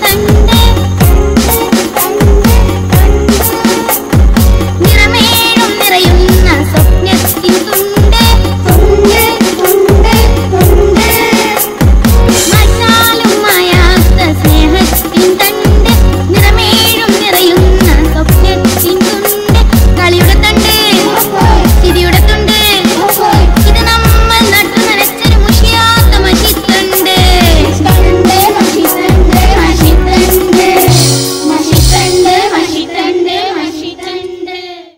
കണ്ട് നിറമേഴും നിറയുന്ന സ്വപ്നത്തിൻ തുണ്ട് മാറ്റാലും മായാത്ത സ്നേഹത്തിൻ തണ്ട് നിറമേഴും നിറയുന്ന സ്വപ്നത്തിൻ തുണ്ട് കളിയുടെ തണ്ട് ചിരിയുടെ തുണ്ട് ഇത് നമ്മൾ നട്ടു നനച്ചൊരു മുഷിയാത്ത മഷിത്തണ്ട് മഷിത്തണ്ട് മഷിത്തണ്ട് മഷിത്തണ്ട്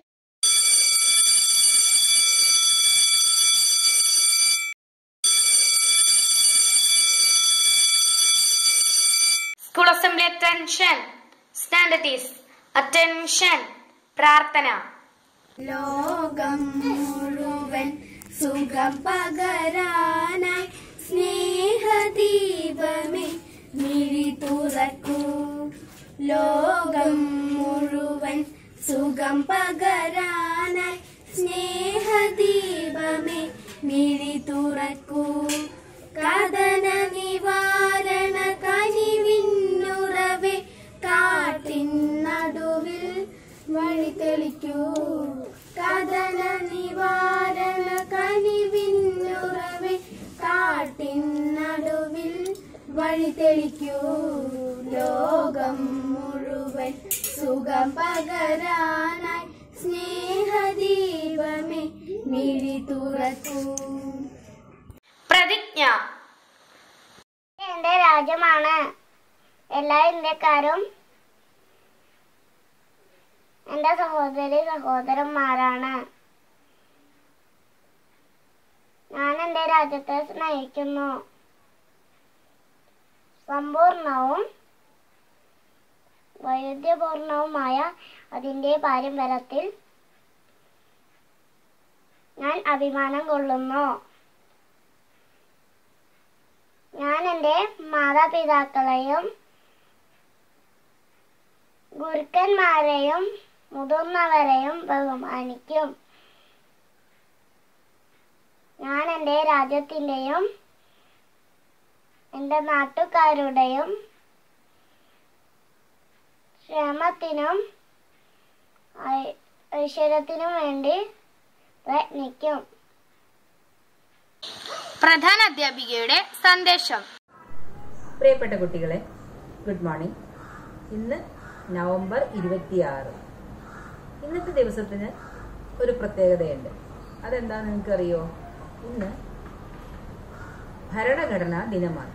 school assembly attention stand at ease attention പ്രാർത്ഥന ലോകം മുഴുവൻ സുഖം പകരാനായി സ്നേഹദീപമേ മിഴി തുറക്കൂ ലോകം മുഴുവൻ സുഖം പകരാനായി സ്നേഹദീപമേ മിഴി തുറക്കൂ കഥന നിവാരണ കനിവിന്നുറവേ കാട്ടിൻ നടുവിൽ വഴി തെളിക്കൂ കഥന നിവാരണ കനിവിന്നുറവേ കാട്ടിൻ നടുവിൽ വഴി തെളിക്കൂ ലോകം മുഴുവൻ സുഖം പകരാനായി സ്നേഹദീപമേ മിഴി തുറക്കൂ പ്രതിജ്ഞ എന്റെ രാജ്യമാണ് എല്ലാ ഇന്ത്യക്കാരും എന്റെ സഹോദരി സഹോദരന്മാരാണ് ഞാൻ എന്റെ രാജ്യത്തെ സ്നേഹിക്കുന്നു സമ്പൂർണവും വൈവിധ്യപൂർണവുമായ അതിന്റെ പാരമ്പര്യത്തിൽ ഞാൻ അഭിമാനം കൊള്ളുന്നു ഞാൻ എൻ്റെ മാതാപിതാക്കളെയും ഗുരുക്കന്മാരെയും മുതിർന്നവരെയും ബഹുമാനിക്കും ഞാൻ എൻ്റെ രാജ്യത്തിൻ്റെയും എൻ്റെ നാട്ടുകാരുടെയും ക്ഷേമത്തിനും ഐ- ഐശ്വര്യത്തിനും വേണ്ടി പ്രയത്നിക്കും പ്രധാന അധ്യാപികയുടെ സന്ദേശം പ്രിയപ്പെട്ട കുട്ടികളെ ഗുഡ് മോർണിംഗ് ഇന്ന് നവംബർ ഇരുപത്തിയാറ് ഇന്നത്തെ ദിവസത്തിന് ഒരു പ്രത്യേകതയുണ്ട് അതെന്താന്ന് നിങ്ങൾക്കറിയോ ഇന്ന് ഭരണഘടനാ ദിനമാണ്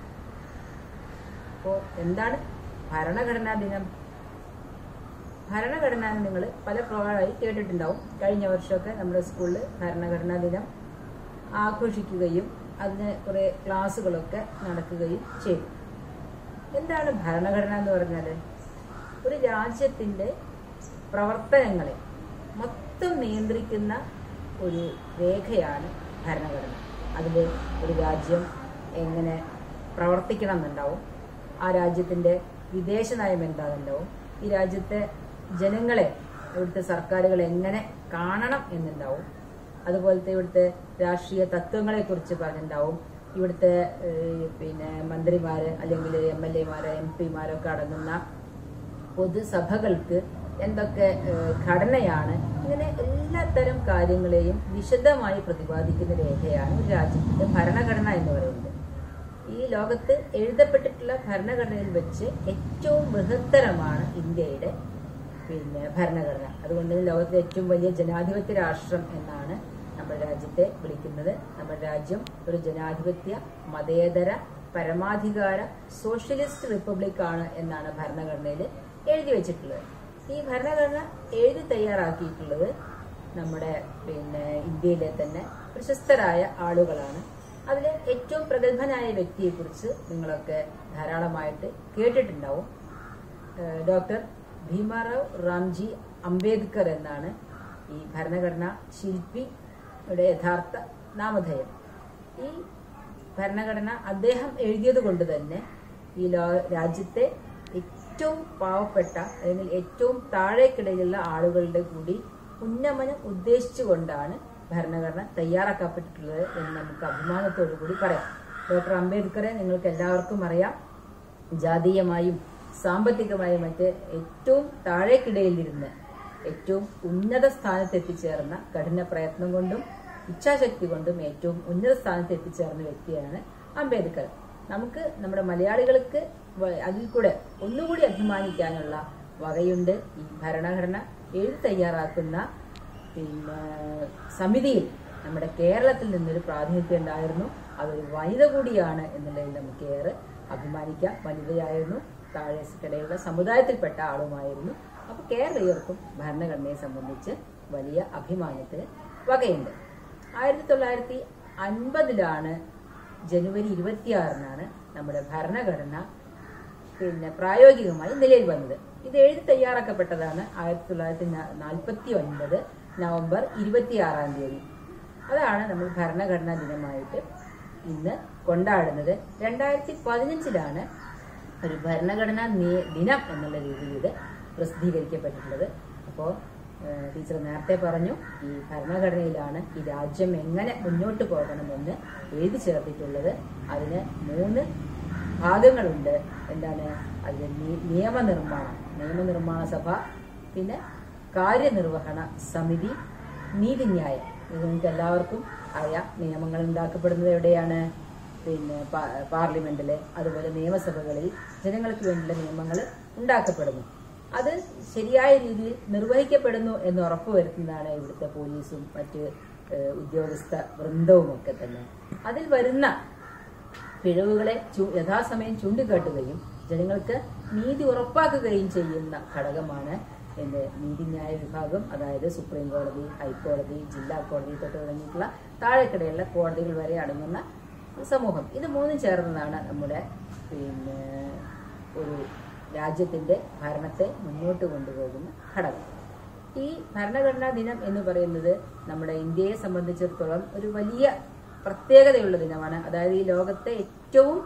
അപ്പോൾ എന്താണ് ഭരണഘടനാ ദിനം ഭരണഘടന നിങ്ങൾ പല പ്രകാരമായി കേട്ടിട്ടുണ്ടാവും കഴിഞ്ഞ വർഷമൊക്കെ നമ്മുടെ സ്കൂളിൽ ഭരണഘടനാ ദിനം ആഘോഷിക്കുകയും അതിന് കുറേ ക്ലാസ്സുകളൊക്കെ നടക്കുകയും ചെയ്തു എന്താണ് ഭരണഘടന എന്ന് പറഞ്ഞാൽ ഒരു രാജ്യത്തിൻ്റെ പ്രവർത്തനങ്ങളെ മൊത്തം നിയന്ത്രിക്കുന്ന ഒരു രേഖയാണ് ഭരണഘടന അതിൽ ഒരു രാജ്യം എങ്ങനെ പ്രവർത്തിക്കണം എന്നുണ്ടാവും ആ രാജ്യത്തിൻ്റെ വിദേശ നയം എന്താണെന്നുണ്ടാവും ഈ രാജ്യത്തെ ജനങ്ങളെ ഇവിടുത്തെ സർക്കാരുകൾ എങ്ങനെ കാണണം എന്നുണ്ടാവും അതുപോലത്തെ ഇവിടുത്തെ രാഷ്ട്രീയ തത്വങ്ങളെ കുറിച്ച് പറഞ്ഞിട്ടുണ്ടാവും ഇവിടുത്തെ ഏഹ്, പിന്നെ മന്ത്രിമാര് അല്ലെങ്കിൽ എം എൽ എമാര് എം പിമാരൊക്കെ അടങ്ങുന്ന പൊതുസഭകൾക്ക് എന്തൊക്കെ ഏഹ്, ഘടനയാണ് ഇങ്ങനെ എല്ലാത്തരം കാര്യങ്ങളെയും വിശദമായി പ്രതിപാദിക്കുന്ന രേഖയാണ് ഒരു രാജ്യത്തിന്റെ ഭരണഘടന എന്ന് പറയുന്നത് ഈ ലോകത്ത് എഴുതപ്പെട്ടിട്ടുള്ള ഭരണഘടനയിൽ വെച്ച് ഏറ്റവും ബൃഹത്തരമാണ് ഇന്ത്യയുടെ പിന്നെ ഭരണഘടന അതുകൊണ്ട് ലോകത്തിലെ ഏറ്റവും വലിയ ജനാധിപത്യ രാഷ്ട്രം എന്നാണ് നമ്മുടെ രാജ്യത്തെ വിളിക്കുന്നത് നമ്മുടെ രാജ്യം ഒരു ജനാധിപത്യ മതേതര പരമാധികാര സോഷ്യലിസ്റ്റ് റിപ്പബ്ലിക് ആണ് എന്നാണ് ഭരണഘടനയിൽ എഴുതി വെച്ചിട്ടുള്ളത് ഈ ഭരണഘടന എഴുതി തയ്യാറാക്കിയിട്ടുള്ളത് നമ്മുടെ പിന്നെ ഇന്ത്യയിലെ തന്നെ പ്രശസ്തരായ ആളുകളാണ് അതിൽ ഏറ്റവും പ്രഗത്ഭനായ വ്യക്തിയെക്കുറിച്ച് നിങ്ങളൊക്കെ ധാരാളമായിട്ട് കേട്ടിട്ടുണ്ടാവും ഏഹ് ഡോക്ടർ ഭീമാറാവ് റാംജി അംബേദ്കർ എന്നാണ് ഈ ഭരണഘടനാ ശില്പിയുടെ യഥാർത്ഥ നാമധേയം ഈ ഭരണഘടന അദ്ദേഹം എഴുതിയത് കൊണ്ട് തന്നെ ഈ ലോ രാജ്യത്തെ ഏറ്റവും പാവപ്പെട്ട അല്ലെങ്കിൽ ഏറ്റവും താഴേക്കിടയിലുള്ള ആളുകളുടെ കൂടി ഉന്നമനം ഉദ്ദേശിച്ചുകൊണ്ടാണ് ഭരണഘടന തയ്യാറാക്കപ്പെട്ടിട്ടുള്ളത് എന്ന് നമുക്ക് അഭിമാനത്തോടു കൂടി പറയാം ഡോക്ടർ അംബേദ്കറെ നിങ്ങൾക്ക് എല്ലാവർക്കും അറിയാം ജാതീയമായും സാമ്പത്തികമായി മറ്റ് ഏറ്റവും താഴേക്കിടയിലിരുന്ന് ഏറ്റവും ഉന്നത സ്ഥാനത്ത് എത്തിച്ചേർന്ന കഠിന പ്രയത്നം കൊണ്ടും ഇച്ഛാശക്തി കൊണ്ടും ഏറ്റവും ഉന്നത സ്ഥാനത്ത് എത്തിച്ചേർന്ന വ്യക്തിയാണ് അംബേദ്കർ നമുക്ക് നമ്മുടെ മലയാളികൾക്ക് വ- അതിൽ കൂടെ ഒന്നുകൂടി അഭിമാനിക്കാനുള്ള വകയുണ്ട് ഈ ഭരണഘടന എഴുതി തയ്യാറാക്കുന്ന പിന്നെ സമിതിയിൽ നമ്മുടെ കേരളത്തിൽ നിന്നൊരു പ്രാതിനിധ്യം ഉണ്ടായിരുന്നു അതൊരു വനിത കൂടിയാണ് എന്നുള്ളതിൽ നമുക്ക് ഏറെ അഭിമാനിക്കാം വനിതയായിരുന്നു താഴെ കിടയുള്ള സമുദായത്തിൽപ്പെട്ട ആളുമായിരുന്നു അപ്പൊ കേരളീയർക്കും ഭരണഘടനയെ സംബന്ധിച്ച് വലിയ അഭിമാനത്തിന് വകയുണ്ട് ആയിരത്തി തൊള്ളായിരത്തി അൻപതിലാണ് ജനുവരി ഇരുപത്തിയാറിനാണ് നമ്മുടെ ഭരണഘടന പിന്നെ പ്രായോഗികമായി നിലയിൽ വന്നത് ഇത് എഴുതി തയ്യാറാക്കപ്പെട്ടതാണ് ആയിരത്തി തൊള്ളായിരത്തി നാൽപ്പത്തി ഒൻപത് നവംബർ ഇരുപത്തിയാറാം തീയതി അതാണ് നമ്മൾ ഭരണഘടനാ ദിനമായിട്ട് ഇന്ന് കൊണ്ടാടുന്നത് രണ്ടായിരത്തി പതിനഞ്ചിലാണ് ഒരു ഭരണഘടനാ നി- ദിനം എന്നുള്ള രീതിയിൽ ഇത് പ്രസിദ്ധീകരിക്കപ്പെട്ടിട്ടുള്ളത് അപ്പോൾ ടീച്ചർ നേരത്തെ പറഞ്ഞു ഈ ഭരണഘടനയിലാണ് ഈ രാജ്യം എങ്ങനെ മുന്നോട്ട് പോകണമെന്ന് എഴുതി ചേർത്തിട്ടുള്ളത് അതിന് മൂന്ന് ഭാഗങ്ങളുണ്ട് എന്താണ് അതിൽ നി- നിയമനിർമ്മാണം നിയമനിർമ്മാണ സഭ പിന്നെ കാര്യനിർവഹണ സമിതി നീതിന്യായം ഇത് നിങ്ങൾക്ക് എല്ലാവർക്കും അറിയാം നിയമങ്ങൾ ഉണ്ടാക്കപ്പെടുന്നത് എവിടെയാണ് പിന്നെ പാ- പാർലമെന്റില് അതുപോലെ നിയമസഭകളിൽ ജനങ്ങൾക്ക് വേണ്ടിയുള്ള നിയമങ്ങൾ ഉണ്ടാക്കപ്പെടുന്നു അത് ശരിയായ രീതിയിൽ നിർവഹിക്കപ്പെടുന്നു എന്ന് ഉറപ്പുവരുത്തുന്നതാണ് ഇവിടുത്തെ പോലീസും മറ്റ് ഏഹ്, ഉദ്യോഗസ്ഥ വൃന്ദവും ഒക്കെ തന്നെ അതിൽ വരുന്ന പിഴവുകളെ ചു- യഥാസമയം ചൂണ്ടിക്കാട്ടുകയും ജനങ്ങൾക്ക് നീതി ഉറപ്പാക്കുകയും ചെയ്യുന്ന ഘടകമാണ് എന്റെ നീതിന്യായ വിഭാഗം അതായത് സുപ്രീം കോടതി ഹൈക്കോടതി ജില്ലാ കോടതി തൊട്ട് തുടങ്ങിയിട്ടുള്ള താഴെക്കിടയുള്ള കോടതികൾ വരെ അടങ്ങുന്ന സമൂഹം ഇത് മൂന്നും ചേർന്നതാണ് നമ്മുടെ പിന്നെ ഒരു രാജ്യത്തിന്റെ ഭരണത്തെ മുന്നോട്ട് കൊണ്ടുപോകുന്ന ഘടകം ഈ ഭരണഘടനാ ദിനം എന്ന് പറയുന്നത് നമ്മുടെ ഇന്ത്യയെ സംബന്ധിച്ചിടത്തോളം ഒരു വലിയ പ്രത്യേകതയുള്ള ദിനമാണ് അതായത് ഈ ലോകത്തെ ഏറ്റവും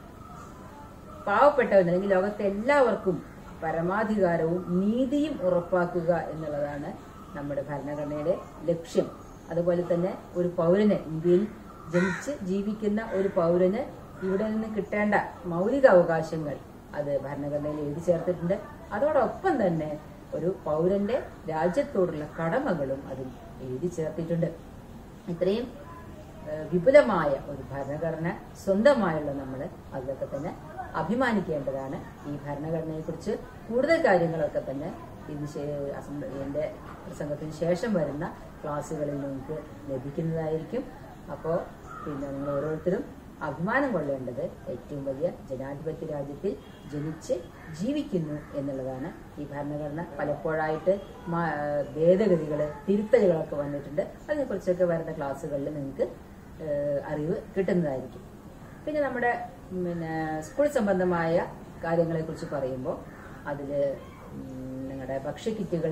പാവപ്പെട്ടവന് അല്ലെങ്കിൽ ലോകത്തെ എല്ലാവർക്കും പരമാധികാരവും നീതിയും ഉറപ്പാക്കുക എന്നുള്ളതാണ് നമ്മുടെ ഭരണഘടനയുടെ ലക്ഷ്യം അതുപോലെ തന്നെ ഒരു പൗരന് ഇന്ത്യയിൽ ജനിച്ച് ജീവിക്കുന്ന ഒരു പൗരന് ഇവിടെ നിന്ന് കിട്ടേണ്ട മൗലിക അവകാശങ്ങൾ അത് ഭരണഘടനയിൽ എഴുതി ചേർത്തിട്ടുണ്ട് അതോടൊപ്പം തന്നെ ഒരു പൗരന്റെ രാജ്യത്തോടുള്ള കടമകളും അതിൽ എഴുതി ചേർത്തിട്ടുണ്ട് ഇത്രയും ഏഹ് വിപുലമായ ഒരു ഭരണഘടന സ്വന്തമായുള്ള നമ്മൾ അതിലൊക്കെ തന്നെ അഭിമാനിക്കേണ്ടതാണ് ഈ ഭരണഘടനയെ കുറിച്ച് കൂടുതൽ കാര്യങ്ങളൊക്കെ തന്നെ ഇത് ശേ- അസംബ്ലി- ഇതിന്റെ പ്രസംഗത്തിന് ശേഷം വരുന്ന ക്ലാസ്സുകളിൽ നിങ്ങൾക്ക് ലഭിക്കുന്നതായിരിക്കും അപ്പോൾ പിന്നെ നിങ്ങൾ ഓരോരുത്തരും അഭിമാനം കൊള്ളേണ്ടത് ഏറ്റവും വലിയ ജനാധിപത്യ രാജ്യത്തിൽ ജനിച്ച് ജീവിക്കുന്നു എന്നുള്ളതാണ് ഈ ഭരണഘടന പലപ്പോഴായിട്ട് മാ- ഭേദഗതികൾ തിരുത്തലുകളൊക്കെ വന്നിട്ടുണ്ട് അതിനെക്കുറിച്ചൊക്കെ വരുന്ന ക്ലാസ്സുകളിൽ നിങ്ങൾക്ക് ഏഹ്, അറിവ് കിട്ടുന്നതായിരിക്കും പിന്നെ നമ്മുടെ പിന്നെ സ്കൂൾ സംബന്ധമായ കാര്യങ്ങളെ കുറിച്ച് പറയുമ്പോൾ അതിൽ നിങ്ങളുടെ ഭക്ഷ്യക്കിറ്റുകൾ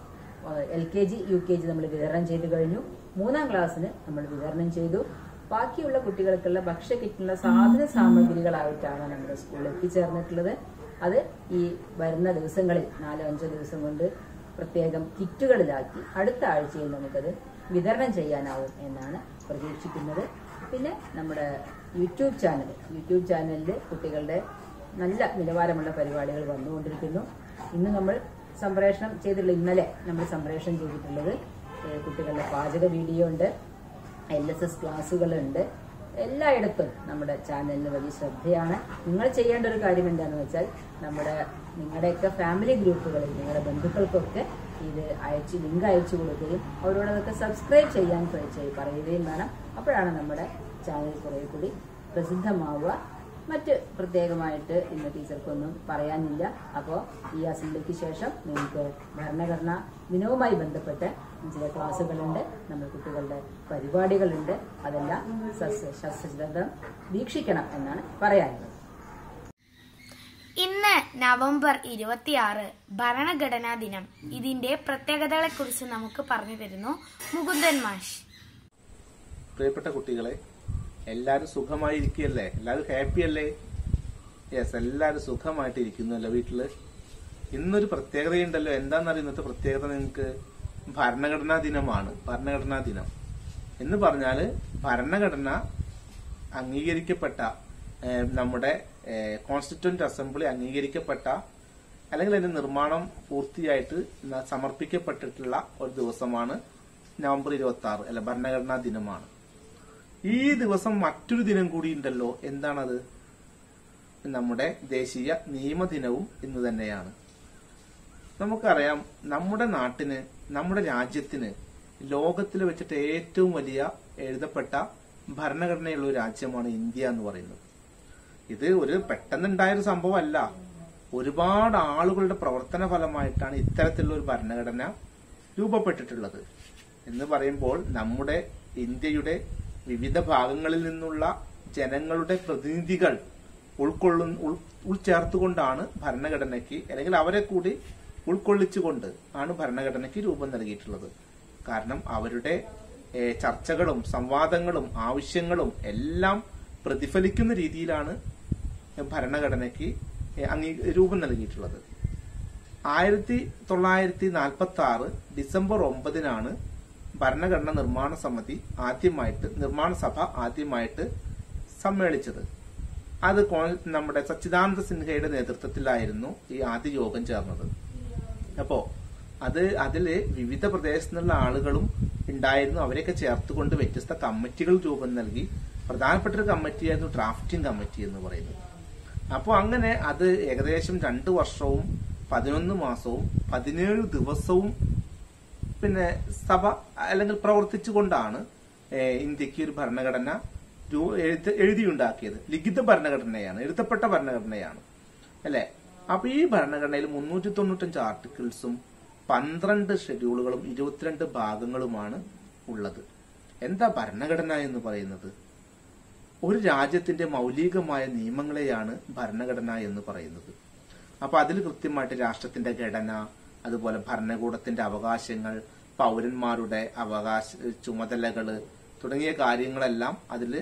L K G U K G നമ്മൾ വിതരണം ചെയ്തു കഴിഞ്ഞു മൂന്നാം ക്ലാസ്സിന് നമ്മൾ വിതരണം ചെയ്തു ബാക്കിയുള്ള കുട്ടികൾക്കുള്ള ഭക്ഷ്യക്കിറ്റിനുള്ള സാധന സാമഗ്രികളായിട്ടാണ് നമ്മുടെ സ്കൂളിൽ എത്തിച്ചേർന്നിട്ടുള്ളത് അത് ഈ വരുന്ന ദിവസങ്ങളിൽ നാലോ അഞ്ചോ ദിവസം കൊണ്ട് പ്രത്യേകം കിറ്റുകളിലാക്കി അടുത്ത ആഴ്ചയിൽ നമുക്കത് വിതരണം ചെയ്യാനാവും എന്നാണ് പ്രതീക്ഷിക്കുന്നത് പിന്നെ നമ്മുടെ യൂട്യൂബ് ചാനൽ യൂട്യൂബ് ചാനലിൽ കുട്ടികളുടെ നല്ല നിലവാരമുള്ള പരിപാടികൾ വന്നുകൊണ്ടിരിക്കുന്നു ഇന്ന് നമ്മൾ സംപ്രേഷണം ചെയ്തിട്ടുള്ള ഇന്നലെ നമ്മൾ സംപ്രേഷണം ചെയ്തിട്ടുള്ളത് ഏഹ് കുട്ടികളുടെ പാചക വീഡിയോ ഉണ്ട് എൽ എസ് എസ് ക്ലാസ്സുകളുണ്ട് എല്ലായിടത്തും നമ്മുടെ ചാനലിന് വലിയ ശ്രദ്ധയാണ് നിങ്ങൾ ചെയ്യേണ്ട ഒരു കാര്യം എന്താണെന്ന് വെച്ചാൽ നമ്മുടെ നിങ്ങളുടെയൊക്കെ ഫാമിലി ഗ്രൂപ്പുകളിൽ നിങ്ങളുടെ ബന്ധുക്കൾക്കൊക്കെ ഇത് അയച്ച് ലിങ്ക് അയച്ചു കൊടുക്കുകയും അവരോട് അതൊക്കെ സബ്സ്ക്രൈബ് ചെയ്യാൻ പ്ര- ചെയ്- പറയുകയും വേണം അപ്പോഴാണ് നമ്മുടെ ചാനൽ കുറെ കൂടി പ്രസിദ്ധമാവുക മറ്റ് പ്രത്യേകമായിട്ട് ഇന്ന് ടീച്ചർക്കൊന്നും പറയാനില്ല അപ്പോൾ ഈ അസംബ്ലിക്ക് ശേഷം നിങ്ങൾക്ക് ഭരണഘടനാ ദിനവുമായി ബന്ധപ്പെട്ട് ചില ക്ലാസ്സുകളുണ്ട് നമ്മുടെ കുട്ടികളുടെ പരിപാടികളുണ്ട് അതെല്ലാം സസ്യ- സശ്രദ്ധം വീക്ഷിക്കണം എന്നാണ് പറയാനുള്ളത് ഇന്ന് നവംബർ ഇരുപത്തിയാറ് ഭരണഘടനാ ദിനം ഇതിന്റെ പ്രത്യേകതകളെക്കുറിച്ച് നമുക്ക് പറഞ്ഞു തരുന്നു മുകുന്ദൻ മാഷ് പ്രിയപ്പെട്ട കുട്ടികളെ എല്ലാരും സുഖമായിരിക്കുകയല്ലേ എല്ലാരും ഹാപ്പി അല്ലേ യെസ് എല്ലാരും സുഖമായിട്ട് ഇരിക്കുന്നല്ലോ വീട്ടില് ഇന്നൊരു പ്രത്യേകതയുണ്ടല്ലോ എന്താണെന്നറിയോ ഇന്നത്തെ പ്രത്യേകത നിങ്ങൾക്ക് ഭരണഘടനാ ദിനമാണ് ഭരണഘടനാ ദിനം എന്ന് പറഞ്ഞാല് ഭരണഘടന അംഗീകരിക്കപ്പെട്ട ഏഹ്, നമ്മുടെ കോൺസ്റ്റിറ്റ്യൂന്റ് അസംബ്ലി അംഗീകരിക്കപ്പെട്ട അല്ലെങ്കിൽ അതിന്റെ നിർമ്മാണം പൂർത്തിയായിട്ട് ന- സമർപ്പിക്കപ്പെട്ടിട്ടുള്ള ഒരു ദിവസമാണ് നവംബർ ഇരുപത്തി ആറ് അല്ല ഭരണഘടനാ ദിനമാണ് ഈ ദിവസം മറ്റൊരു ദിനം കൂടി ഉണ്ടല്ലോ എന്താണത് നമ്മുടെ ദേശീയ നിയമദിനവും ഇന്ന് തന്നെയാണ് നമുക്കറിയാം നമ്മുടെ നാട്ടിന് നമ്മുടെ രാജ്യത്തിന് ലോകത്തിൽ വെച്ചിട്ട് ഏറ്റവും വലിയ എഴുതപ്പെട്ട ഭരണഘടനയുള്ള ഒരു രാജ്യമാണ് ഇന്ത്യ എന്ന് പറയുന്നത് ഇത് ഒരു പെട്ടെന്നുണ്ടായ ഒരു സംഭവമല്ല ഒരുപാട് ആളുകളുടെ പ്രവർത്തന ഫലമായിട്ടാണ് ഇത്തരത്തിലുള്ള ഒരു ഭരണഘടന രൂപപ്പെട്ടിട്ടുള്ളത് എന്ന് പറയുമ്പോൾ നമ്മുടെ ഇന്ത്യയുടെ വിവിധ ഭാഗങ്ങളിൽ നിന്നുള്ള ജനങ്ങളുടെ പ്രതിനിധികൾ ഉൾക്കൊള്ളുന്ന ഉൾ ഉൾച്ചേർത്തുകൊണ്ടാണ് ഭരണഘടനയ്ക്ക് അല്ലെങ്കിൽ അവരെ കൂടി ഉൾക്കൊള്ളിച്ചുകൊണ്ട് ആണ് ഭരണഘടനയ്ക്ക് രൂപം നൽകിയിട്ടുള്ളത് കാരണം അവരുടെ ഏഹ്, ചർച്ചകളും സംവാദങ്ങളും ആവശ്യങ്ങളും എല്ലാം പ്രതിഫലിക്കുന്ന രീതിയിലാണ് ഭരണഘടനയ്ക്ക് ഏഹ്, അംഗീ രൂപം നൽകിയിട്ടുള്ളത് ആയിരത്തി തൊള്ളായിരത്തി നാൽപ്പത്തി ആറ് ഡിസംബർ ഒമ്പതിനാണ് ഭരണഘടന നിർമ്മാണ സമിതി ആദ്യമായിട്ട് നിർമ്മാണ സഭ ആദ്യമായിട്ട് സമ്മേളിച്ചത് അത് കോ- നമ്മുടെ സച്ചിദാനന്ദ സിൻഹയുടെ നേതൃത്വത്തിലായിരുന്നു ഈ ആദ്യ യോഗം ചേർന്നത് അപ്പോ അത് അതില് വിവിധ പ്രദേശത്തു നിന്നുള്ള ആളുകളും ഉണ്ടായിരുന്നു അവരെയൊക്കെ ചേർത്തുകൊണ്ട് വ്യത്യസ്ത കമ്മിറ്റികൾ രൂപം നൽകി പ്രധാനപ്പെട്ട ഒരു കമ്മിറ്റിയായിരുന്നു ഡ്രാഫ്റ്റിംഗ് കമ്മിറ്റി എന്ന് പറയുന്നത് അപ്പോൾ അങ്ങനെ അത് ഏകദേശം രണ്ടു വർഷവും പതിനൊന്ന് മാസവും പതിനേഴ് ദിവസവും പിന്നെ സഭ അല്ലെങ്കിൽ പ്രവർത്തിച്ചുകൊണ്ടാണ് ഏഹ്, ഇന്ത്യക്ക് ഒരു ഭരണഘടന രൂ- എഴുത്ത് എഴുതിയുണ്ടാക്കിയത് ലിഖിത ഭരണഘടനയാണ് എഴുതപ്പെട്ട ഭരണഘടനയാണ് അല്ലെ അപ്പൊ ഈ ഭരണഘടനയിൽ മുന്നൂറ്റി തൊണ്ണൂറ്റഞ്ച് ആർട്ടിക്കിൾസും പന്ത്രണ്ട് ഷെഡ്യൂളുകളും ഇരുപത്തിരണ്ട് ഭാഗങ്ങളുമാണ് ഉള്ളത് എന്താ ഭരണഘടന എന്ന് പറയുന്നത് ഒരു രാജ്യത്തിന്റെ മൗലികമായ നിയമങ്ങളെയാണ് ഭരണഘടന എന്ന് പറയുന്നത് അപ്പൊ അതിൽ കൃത്യമായിട്ട് രാഷ്ട്രത്തിന്റെ ഘടന അതുപോലെ ഭരണകൂടത്തിന്റെ അവകാശങ്ങൾ പൗരന്മാരുടെ അവകാശ ചുമതലകള് തുടങ്ങിയ കാര്യങ്ങളെല്ലാം അതിൽ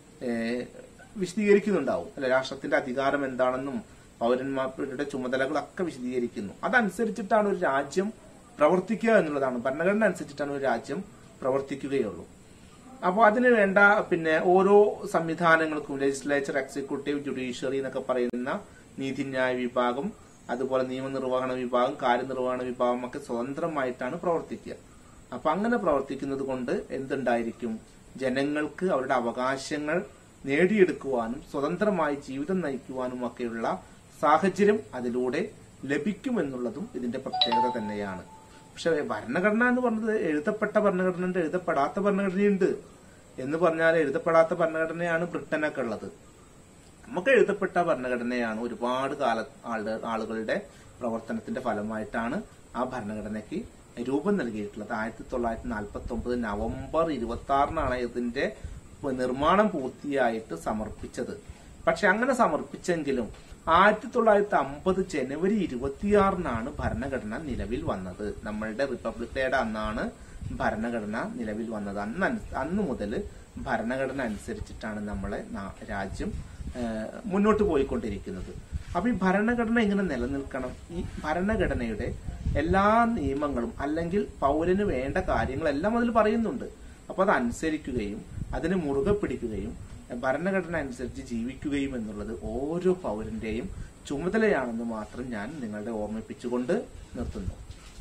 വിശദീകരിക്കുന്നുണ്ടാവും അല്ലെ രാഷ്ട്രത്തിന്റെ അധികാരം എന്താണെന്നും പൗരന്മാരുടെ ചുമതലകളൊക്കെ വിശദീകരിക്കുന്നു അതനുസരിച്ചിട്ടാണ് ഒരു രാജ്യം പ്രവർത്തിക്കുക എന്നുള്ളതാണ് ഭരണഘടന അനുസരിച്ചിട്ടാണ് ഒരു രാജ്യം പ്രവർത്തിക്കുകയുള്ളൂ അപ്പോൾ അതിന് വേണ്ട പിന്നെ ഓരോ സംവിധാനങ്ങൾക്കും ലെജിസ്ലേച്ചർ എക്സിക്യൂട്ടീവ് ജുഡീഷ്യറി എന്നൊക്കെ പറയുന്ന നീതിന്യായ വിഭാഗം അതുപോലെ നിയമനിർവഹണ വിഭാഗം കാര്യനിർവഹണ വിഭാഗം ഒക്കെ സ്വതന്ത്രമായിട്ടാണ് പ്രവർത്തിക്കുക അപ്പൊ അങ്ങനെ പ്രവർത്തിക്കുന്നത് കൊണ്ട് എന്തുണ്ടായിരിക്കും ജനങ്ങൾക്ക് അവരുടെ അവകാശങ്ങൾ നേടിയെടുക്കുവാനും സ്വതന്ത്രമായി ജീവിതം നയിക്കുവാനും ഒക്കെയുള്ള സാഹചര്യം അതിലൂടെ ലഭിക്കുമെന്നുള്ളതും ഇതിന്റെ പ്രത്യേകത തന്നെയാണ് പക്ഷെ ഭരണഘടന എന്ന് പറഞ്ഞത് എഴുതപ്പെട്ട ഭരണഘടനയുണ്ട് എഴുതപ്പെടാത്ത ഭരണഘടനയുണ്ട് എന്ന് പറഞ്ഞാൽ എഴുതപ്പെടാത്ത ഭരണഘടനയാണ് ബ്രിട്ടനൊക്കെ ഉള്ളത് നമുക്ക് എഴുതപ്പെട്ട ഭരണഘടനയാണ് ഒരുപാട് കാല ആളുടെ ആളുകളുടെ പ്രവർത്തനത്തിന്റെ ഫലമായിട്ടാണ് ആ ഭരണഘടനയ്ക്ക് രൂപം നൽകിയിട്ടുള്ളത് ആയിരത്തി തൊള്ളായിരത്തി നാൽപ്പത്തി ഒമ്പത് നവംബർ ഇരുപത്തി ആറിനാണ് ഇതിന്റെ നിർമ്മാണം പൂർത്തിയായിട്ട് സമർപ്പിച്ചത് പക്ഷെ അങ്ങനെ സമർപ്പിച്ചെങ്കിലും ആയിരത്തി തൊള്ളായിരത്തി അമ്പത് ജനുവരി ഇരുപത്തിയാറിനാണ് ഭരണഘടന നിലവിൽ വന്നത് നമ്മളുടെ റിപ്പബ്ലിക് ഡേയുടെ അന്നാണ് ഭരണഘടന നിലവിൽ വന്നത് അന്ന് അനു- അന്ന് മുതൽ ഭരണഘടന അനുസരിച്ചിട്ടാണ് നമ്മളെ നാ- രാജ്യം ഏഹ്, മുന്നോട്ട് പോയിക്കൊണ്ടിരിക്കുന്നത് അപ്പൊ ഈ ഭരണഘടന എങ്ങനെ നിലനിൽക്കണം ഈ ഭരണഘടനയുടെ എല്ലാ നിയമങ്ങളും അല്ലെങ്കിൽ പൗരന് വേണ്ട കാര്യങ്ങളെല്ലാം അതിൽ പറയുന്നുണ്ട് അപ്പൊ അത് അനുസരിക്കുകയും അതിനെ മുറുകെ പിടിക്കുകയും ഭരണഘടന അനുസരിച്ച് ജീവിക്കുകയും എന്നുള്ളത് ഓരോ പൗരന്റെയും ചുമതലയാണെന്ന് മാത്രം ഞാൻ നിങ്ങളുടെ ഓർമ്മിപ്പിച്ചുകൊണ്ട് നിർത്തുന്നു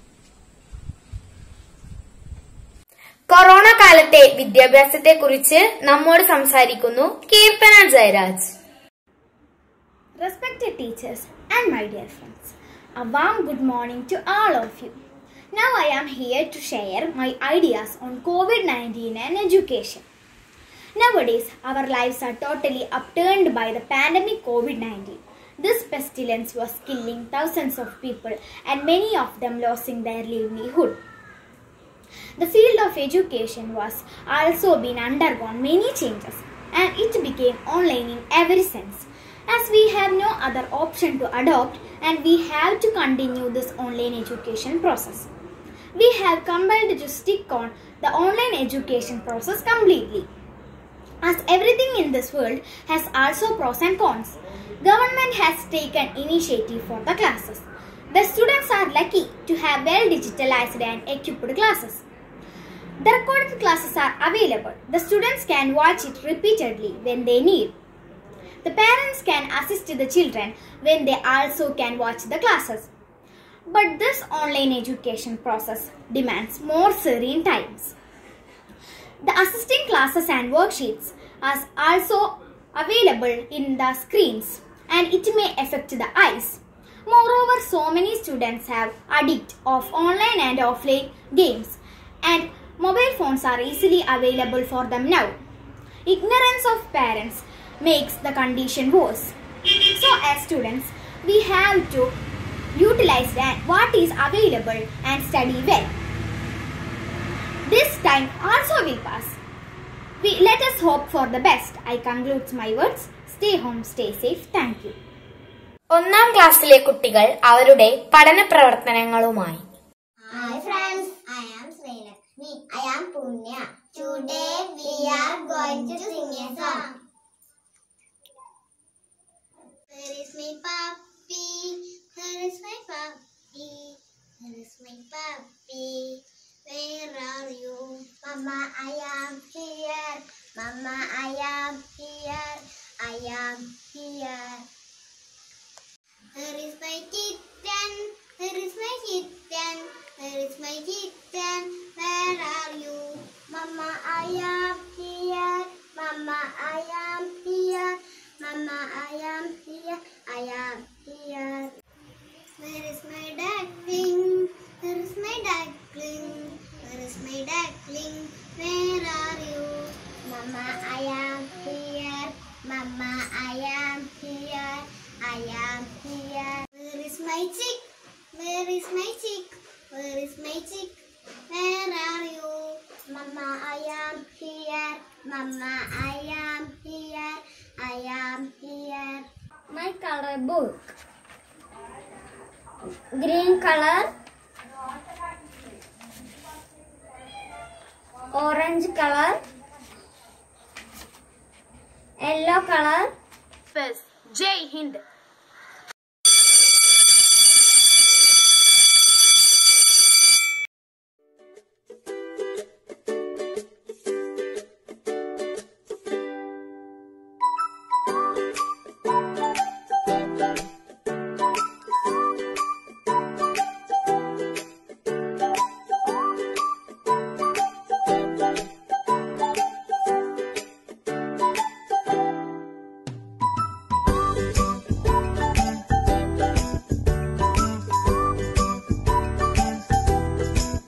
കൊറോണ കാലത്തെ വിദ്യാഭ്യാസത്തെ കുറിച്ച് നമ്മോട് സംസാരിക്കുന്നു Keerthana Jayaraj Respected teachers and my dear friends, a warm good morning to all of you. Now I am here to share my ideas on COVID 19 and education. Nowadays, our lives are totally upturned by the pandemic COVID 19. This pestilence was killing thousands of people and many of them losing their livelihood. The field of education was also been undergone many changes and it became online in every sense as we have no other option to adopt and we have to continue this online education process. We have compelled to stick on the online education process completely. As everything in this world has also pros and cons. Government has taken initiative for the classes. The students are lucky to have well digitalized and equipped classes. The recorded classes are available. The students can watch it repeatedly when they need. The parents can assist the children when they also can watch the classes. But this online education process demands more serene times. The assisting classes and worksheets are also available in the screens and it may affect the eyes. Moreover, so many students have addict of online and offline games and mobile phones are easily available for them now. Ignorance of parents makes the condition worse. So as students, we have to utilize that what is available and study well. This time also will pass. We let us hope for the best. I conclude my words. Stay home, stay safe. Thank you. ഒന്നാം ക്ലാസ്സിലെ കുട്ടികൾ അവരുടെ പഠന പ്രവർത്തനങ്ങളുമായി Hi friends, I am Srinakshmi. I am Punya. Today we are going to sing a song. Where is my puppy? Where is my puppy? Where is my puppy? Where are you? Mama, I am here. Mama, I am here. I am here. Where is my kitten? Where is my kitten? Where is my kitten? Where are you? Mama, I am here. Mama, I am here. Mama, I am here. I am here. Where is my duckling? Where is my duckling? Where is my duckling? Where are you? Mama, I am here. Mama, I am here. I am here. Where is my chick? Where is my chick? Where is my chick? Where are you? Mama, I am here. Mama, I am here. I am here. My color book. Green color. Orange color. Yellow color. Jai Hind